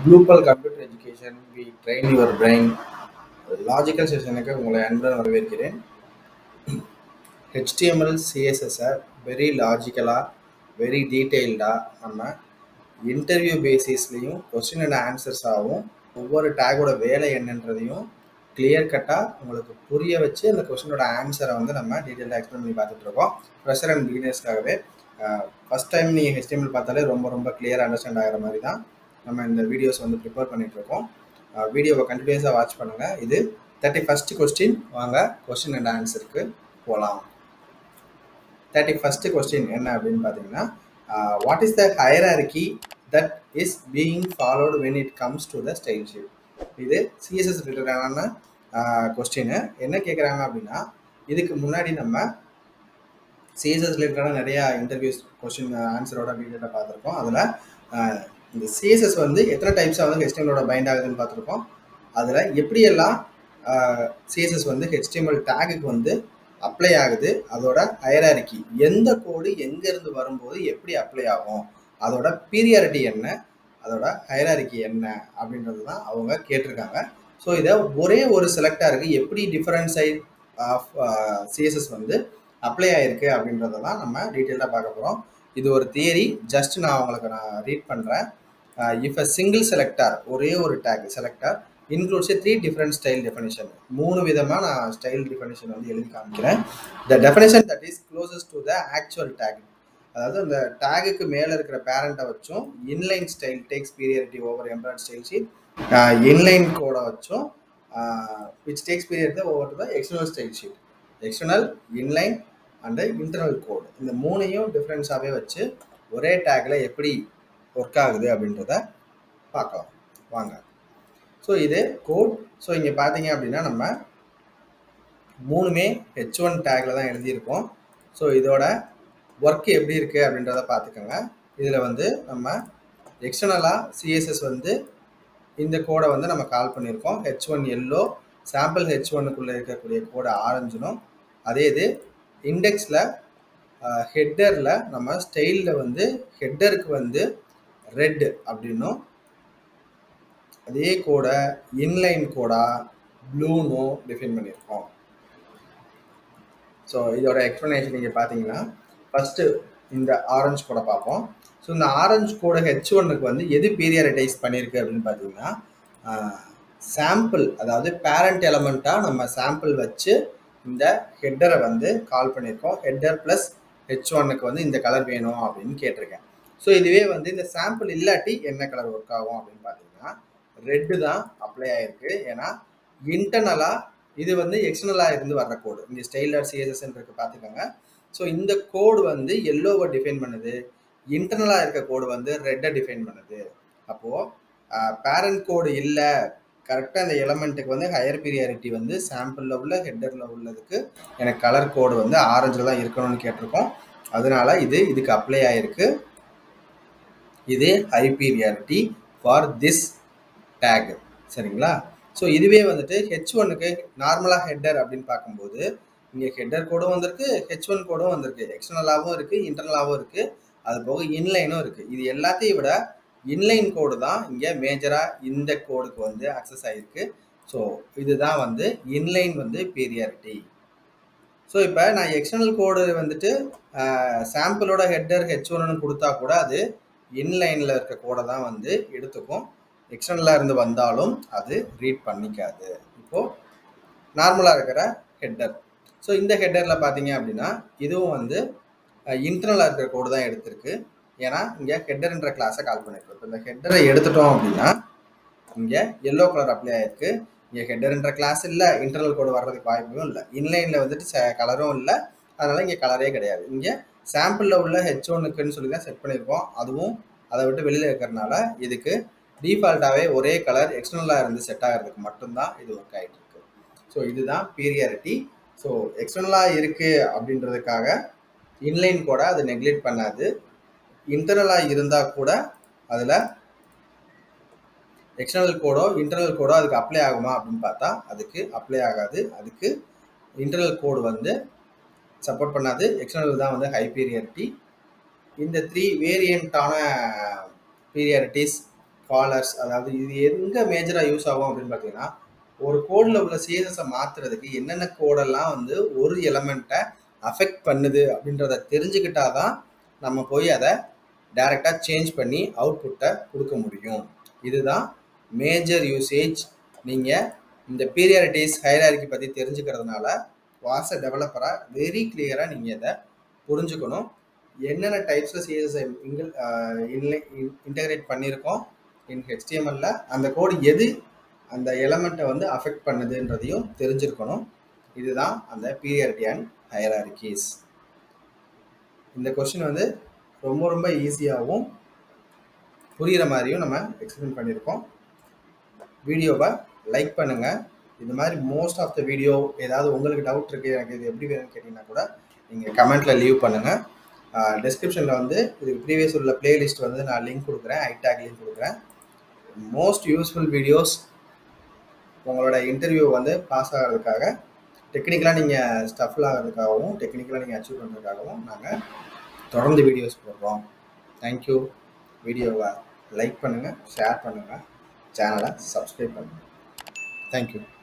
ப்ளூபல் computer education we train your brain logical செஷனுக்கு உங்களை அன்புடன் வரவேற்கிறேன் ஹெச்டிஎம்எல் சிஎஸ்எஸ்ஸை வெரி லாஜிக்கலாக வெரி டீட்டெயில்டாக நம்ம இன்டர்வியூ பேசிஸ்லேயும் கொஸ்டின் அண்ட் ஆன்சர்ஸாகவும் ஒவ்வொரு டேகோட வேலை என்னன்றதையும் கிளியர் கட்டாக உங்களுக்கு புரிய வச்சு அந்த கொஸ்டினோட ஆன்சரை வந்து நம்ம டீட்டெயிலாக எக்ஸ்பிளைன் பண்ணி பார்த்துட்டு இருக்கோம் ஃப்ரெஷர் அண்ட் பிகினர்ஸ்க்காகவே ஃபஸ்ட் டைம் நீங்கள் ஹெச்டிஎம்எல் பார்த்தாலே ரொம்ப ரொம்ப கிளியர் அண்டர்ஸ்டாண்ட் ஆகிற மாதிரி தான் நம்ம இந்த வீடியோஸ் வந்து ப்ரிப்பேர் பண்ணிட்டு இருக்கோம் வீடியோவை கண்டினியூஸாக வாட்ச் பண்ணுங்கள் இது தேர்ட்டி ஃபஸ்ட் கொஸ்டின் வாங்க கொஸ்டின் அண்ட் ஆன்சருக்கு போகலாம் தேர்ட்டி ஃபஸ்ட்டு கொஸ்டின் என்ன அப்படின்னு பார்த்தீங்கன்னா what is the hierarchy that is being followed when it comes to the style sheet இது சிஎஸ்எஸ் ரிலேட்டடான கொஸ்டின் என்ன கேட்குறாங்க அப்படின்னா இதுக்கு முன்னாடி நம்ம சிஎஸ்எஸ் ரிலேட்டடான நிறையா இன்டர்வியூஸ் கொஸ்டின் ஆன்சரோட டீட்டெயிலாக பார்த்துருக்கோம் அதில் இந்த சிஎஸ்எஸ் வந்து எத்தனை டைப்ஸாக வந்து ஹெச்டிஎம்எலோட பைண்ட் ஆகுதுன்னு பார்த்துருக்கோம் அதில் எப்படியெல்லாம் சிஎஸ்எஸ் வந்து ஹெச்டிஎம்எல் டேகுக்கு வந்து அப்ளை ஆகுது அதோட ஹயராரிக்கி எந்த கோடு எங்கேருந்து வரும்போது எப்படி அப்ளை ஆகும் அதோட பீரியாரிட்டி என்ன அதோட ஹயராரிக்கி என்ன அப்படின்றது தான் அவங்க கேட்டிருக்காங்க ஸோ இதை ஒரே ஒரு செலக்டாக இருக்குது எப்படி டிஃப்ரெண்ட் சைட் ஆஃப் சிஎஸ்எஸ் வந்து அப்ளை ஆகிருக்கு அப்படின்றத தான் நம்ம டீட்டெயிலாக பார்க்க போகிறோம் இது ஒரு தியரி ஜஸ்ட் நான் உங்களுக்கு நான் ரீட் பண்ணுறேன் இஃப் அ சிங்கிள் செலக்டார் ஒரே ஒரு tag selector includes three different style definition மூணு விதமாக நான் ஸ்டைல் டெஃபினிஷன் வந்து எழுதி காமிக்கிறேன் the definition that is closest to the actual tag அதாவது அந்த டேகுக்கு மேலே இருக்கிற பேரண்ட்டை வச்சும் inline style takes priority over embedded style sheet inline கோடை வச்சும் which takes period over to the external style sheet external inline and internal code இந்த மூணையும் டிஃப்ரென்ஸாகவே வச்சு ஒரே டேக்கில் எப்படி ஒர்க் ஆகுது அப்படின்றத பார்க்கலாம் வாங்க ஸோ இது கோட் ஸோ இங்கே பார்த்தீங்க அப்படின்னா நம்ம மூணுமே ஹெச் ஒன் டேக்கில் தான் எழுதியிருக்கோம் ஸோ இதோட ஒர்க் எப்படி இருக்குது அப்படின்றத பார்த்துக்கோங்க இதில் வந்து நம்ம எக்ஸ்டர்னலாக சிஎஸ்எஸ் வந்து இந்த கோடை வந்து நம்ம கால் பண்ணியிருக்கோம் H one yellow sample H ஒன்னுக்குள்ளே இருக்கக்கூடிய கோடை ஆரஞ்சுனும் அதே இது இண்டெக்ஸில் ஹெட்டரில் நம்ம ஸ்டைலில் வந்து ஹெட்டருக்கு வந்து ரெட் அப்படின்னும் அதே கோடை இன்லைன் கோடா ப்ளூனும் டிஃபைன் பண்ணியிருக்கோம் ஸோ இதோட எக்ஸ்ப்ளனேஷன் நீங்கள் பார்த்தீங்கன்னா ஃபஸ்ட்டு இந்த ஆரஞ்சு கோடை பார்ப்போம் ஸோ இந்த ஆரஞ்சு கோடை ஹெச் ஒன்னுக்கு வந்து எது பீரியாரிட்டைஸ் பண்ணியிருக்கு அப்படின்னு பார்த்தீங்கன்னா சாம்பிள் அதாவது பேரண்ட் எலமெண்ட்டாக நம்ம சாம்பிள் வச்சு இந்த ஹெட்டரை வந்து கால் பண்ணியிருக்கோம் ஹெட்டர் ப்ளஸ் ஹெச் ஒன்னுக்கு வந்து இந்த கலர் வேணும் அப்படின்னு கேட்டிருக்கேன் ஸோ இதுவே வந்து இந்த சாம்பிள் இல்லாட்டி என்ன கலர் ஒர்க் ஆகும் அப்படின்னு பார்த்தீங்கன்னா ரெட்டு தான் அப்ளை ஆகிருக்கு ஏன்னா இன்டர்னலாக இது வந்து எக்ஸ்டர்னலாக இருந்து வர்ற கோடு இங்கே ஸ்டைலர் சிஎஸ்எஸ்ன்றது பார்த்துக்கோங்க ஸோ இந்த கோடு வந்து எல்லோவை டிஃபைன் பண்ணுது இன்டர்னலாக இருக்க கோடு வந்து ரெட்டை டிஃபைன் பண்ணுது அப்போது பேரண்ட் கோடு இல்லை கரெக்டாக அந்த எலமெண்ட்டுக்கு வந்து ஹையர் பீரியாரிட்டி வந்து சாம்பிளில் உள்ள ஹெட்டரில் உள்ளதுக்கு எனக்கு கலர் கோடு வந்து ஆரஞ்சில் தான் இருக்கணும்னு கேட்டிருக்கோம் அதனால இது இதுக்கு அப்ளை ஆகிருக்கு இது high priority for this tag சரிங்களா ஸோ இதுவே வந்துட்டு ஹெச் ஒனுக்கு நார்மலாக ஹெட்டர் அப்படின்னு பார்க்கும்போது இங்கே ஹெட்டர் கோடும் வந்திருக்கு ஹெச் ஒன் கோடும் வந்திருக்கு எக்ஸ்டர்னலாகவும் இருக்குது இன்டர்னலாகவும் இருக்குது அது போக இன்லைனும் இருக்குது இது எல்லாத்தையும் விட இன்லைன் கோடு தான் இங்கே மேஜராக இந்த கோடுக்கு வந்து அக்சஸ் ஆகிருக்கு ஸோ இதுதான் வந்து இன்லைன் வந்து பீரியாரிட்டி ஸோ இப்போ நான் எக்ஸ்டர்னல் கோடு வந்துட்டு சாம்பிளோட ஹெட்டர் ஹெச் ஒன்னு கொடுத்தா கூட அது இன்லைனில் இருக்க கோடை தான் வந்து எடுத்துக்கும் எக்ஸ்டர்னலாக இருந்து வந்தாலும் அது ரீட் பண்ணிக்காது இப்போது நார்மலாக இருக்கிற ஹெட்டர் ஸோ இந்த ஹெட்டரில் பார்த்தீங்க அப்படின்னா இதுவும் வந்து இன்டர்னலாக இருக்கிற கோடு தான் எடுத்திருக்கு ஏன்னா இங்கே ஹெட்டர்ன்ற கிளாஸை கால் பண்ணியிருக்கோம் இப்போ இந்த ஹெட்டரை எடுத்துட்டோம் அப்படின்னா இங்கே எல்லோ கலர் அப்ளை ஆயிருக்கு இங்கே ஹெட்டர்ன்ற கிளாஸ் இல்லை இன்டர்னல் கோடு வர்றதுக்கு வாய்ப்பும் இல்லை இன்லைனில் வந்துட்டு கலரும் இல்லை அதனால் இங்கே கலரே கிடையாது இங்கே சாம்பிளில் உள்ள ஹெச் ஒன்னுக்குன்னு சொல்லி தான் செட் பண்ணியிருக்கோம் அதுவும் அதை விட்டு வெளியில் இருக்கிறனால இதுக்கு டிஃபால்ட்டாகவே ஒரே கலர் எக்ஸ்டர்னலாக இருந்து செட் ஆகிறதுக்கு மட்டும்தான் இது ஒர்க் ஆகிட்டு இருக்கு ஸோ இதுதான் பீரியாரிட்டி ஸோ எக்ஸ்டர்னலாக இருக்குது அப்படின்றதுக்காக இன்லைன் கூட அது நெக்லெக்ட் பண்ணாது இன்டர்னலாக இருந்தால் கூட அதில் எக்ஸ்டர்னல் கோடோ இன்டர்னல் கோடோ அதுக்கு அப்ளை ஆகுமா அப்படின்னு பார்த்தா அதுக்கு அப்ளை ஆகாது அதுக்கு இன்டர்னல் கோடு வந்து சப்போர்ட் பண்ணாது எக்ஸ்டர்னல் தான் வந்து ஹை பீரியாரிட்டி இந்த த்ரீ வேரியண்ட்டான பீரியாரிட்டிஸ் காலர்ஸ் அதாவது இது எங்கே மேஜராக யூஸ் ஆகும் அப்படின்னு பார்த்தீங்கன்னா ஒரு கோடில் உள்ள சிஎஸ்எஸை மாற்றுறதுக்கு என்னென்ன கோடெல்லாம் வந்து ஒரு எலமெண்ட்டை அஃபெக்ட் பண்ணுது அப்படின்றத தெரிஞ்சுக்கிட்டா தான் நம்ம போய் அதை டைரெக்டாக சேஞ்ச் பண்ணி அவுட்புட்டை கொடுக்க முடியும் இதுதான் மேஜர் யூசேஜ் நீங்கள் இந்த பீரியாரிட்டிஸ் ஹைராரிக்கி பற்றி தெரிஞ்சுக்கிறதுனால வாச டெவலப்பராக வெரி கிளியராக நீங்கள் இதை புரிஞ்சுக்கணும் என்னென்ன டைப்ஸில் சிஎஸ்எஸ்ஐ இங்கில் இன்லை இன்டகிரேட் பண்ணியிருக்கோம் இன் ஹெச்டிஎம்எல்ல அந்த கோடு எது அந்த எலமெண்ட்டை வந்து அஃபெக்ட் பண்ணுதுன்றதையும் தெரிஞ்சிருக்கணும் இதுதான் அந்த பீரியாரிட்டி அண்ட் ஹைராரிக்கிஸ் இந்த கொஷின் வந்து ரொம்ப ரொம்ப ஈஸியாகவும் புரிகிற மாதிரியும் நம்ம எக்ஸ்பிளைன் பண்ணியிருக்கோம் வீடியோவை லைக் பண்ணுங்கள் இது மாதிரி மோஸ்ட் ஆஃப் த வீடியோ ஏதாவது உங்களுக்கு டவுட் இருக்குது எனக்கு இது எப்படி வேணும்னு கேட்டிங்கன்னா கூட நீங்கள் கமெண்ட்டில் லீவ் பண்ணுங்கள் டிஸ்கிரிப்ஷனில் வந்து இதுக்கு ப்ரீவியஸ் உள்ள பிளேலிஸ்ட் வந்து நான் லிங்க் கொடுக்குறேன் ஐடேக் லிங்க் கொடுக்குறேன் மோஸ்ட் யூஸ்ஃபுல் வீடியோஸ் உங்களோட இன்டர்வியூ வந்து பாஸ் ஆகிறதுக்காக டெக்னிக்கலாக நீங்கள் ஸ்டஃபில் ஆகிறதுக்காகவும் டெக்னிக்கலாக நீங்கள் அச்சீவ் பண்ணுறதுக்காகவும் நாங்கள் தொடர்ந்து வீடியோஸ் போடுறோம் தேங்க்யூ வீடியோவை லைக் பண்ணுங்கள் ஷேர் பண்ணுங்கள் சேனலை சப்ஸ்கிரைப் பண்ணுங்கள் தேங்க்யூ